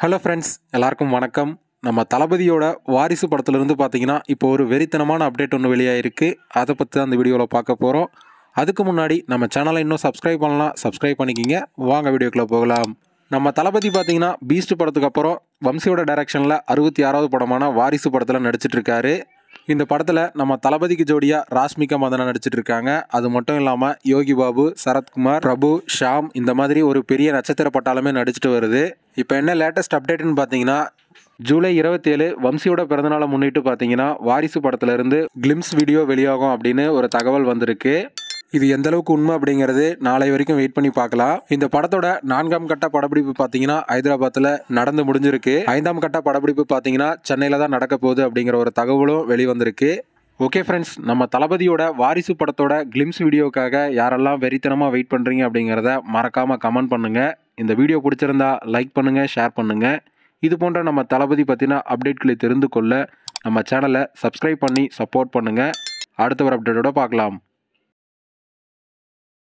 hello friends எல்லாருக்கும் வணக்கம் நம்ம தளபதியோட வாரிசு படத்துலேருந்து பார்த்தீங்கன்னா இப்போ ஒரு வெறித்தனமான அப்டேட் ஒன்று வெளியாயிருக்கு அதை பற்றி தான் அந்த வீடியோவில் பார்க்க போகிறோம் அதுக்கு முன்னாடி நம்ம சேனலை இன்னும் சப்ஸ்கிரைப் பண்ணலாம் சப்ஸ்கிரைப் பண்ணிக்கிங்க வாங்க வீடியோக்குள்ளே போகலாம் நம்ம தளபதி பார்த்தீங்கன்னா பீஸ்ட் படத்துக்கு அப்புறம் வம்சியோட டைரக்ஷனில் அறுபத்தி ஆறாவது படமான வாரிசு படத்தில் நடிச்சிட்டு இருக்காரு இந்த படத்தில் நம்ம தளபதிக்கு ஜோடியாக ராஷ்மிகா மதனா நடிச்சிட்டு இருக்காங்க அது மட்டும் இல்லாமல் யோகி பாபு சரத்குமார் பிரபு ஷாம் இந்த மாதிரி ஒரு பெரிய நட்சத்திர பட்டாளமே நடிச்சிட்டு வருது இப்போ என்ன லேட்டஸ்ட் அப்டேட்னு பார்த்தீங்கன்னா ஜூலை இருபத்தேழு வம்சியோட பிறந்தநாளை முன்னிட்டு பார்த்தீங்கன்னா வாரிசு படத்துல இருந்து கிளிம்ஸ் வீடியோ வெளியாகும் அப்படின்னு ஒரு தகவல் வந்திருக்கு இது எந்த அளவுக்கு உண்மை அப்படிங்கிறது நாளை வரைக்கும் வெயிட் பண்ணி பார்க்கலாம் இந்த படத்தோட நான்காம் கட்ட படப்பிடிப்பு பார்த்தீங்கன்னா ஹைதராபாத்தில் நடந்து முடிஞ்சிருக்கு ஐந்தாம் கட்ட படப்பிடிப்பு பார்த்தீங்கன்னா சென்னையில் தான் நடக்க போகுது அப்படிங்கிற ஒரு தகவலும் வெளிவந்திருக்கு ஓகே ஃப்ரெண்ட்ஸ் நம்ம தளபதியோட வாரிசு படத்தோட கிளிம்ஸ் வீடியோக்காக யாரெல்லாம் வெறித்தனமாக வெயிட் பண்ணுறீங்க அப்படிங்கிறத மறக்காமல் கமெண்ட் பண்ணுங்கள் இந்த வீடியோ பிடிச்சிருந்தா லைக் பண்ணுங்கள் ஷேர் பண்ணுங்கள் இது போன்ற நம்ம தளபதி பற்றின அப்டேட்களை தெரிந்து கொள்ள நம்ம சேனலை சப்ஸ்கிரைப் பண்ணி சப்போர்ட் பண்ணுங்கள் அடுத்த ஒரு அப்டேட்டோட பார்க்கலாம்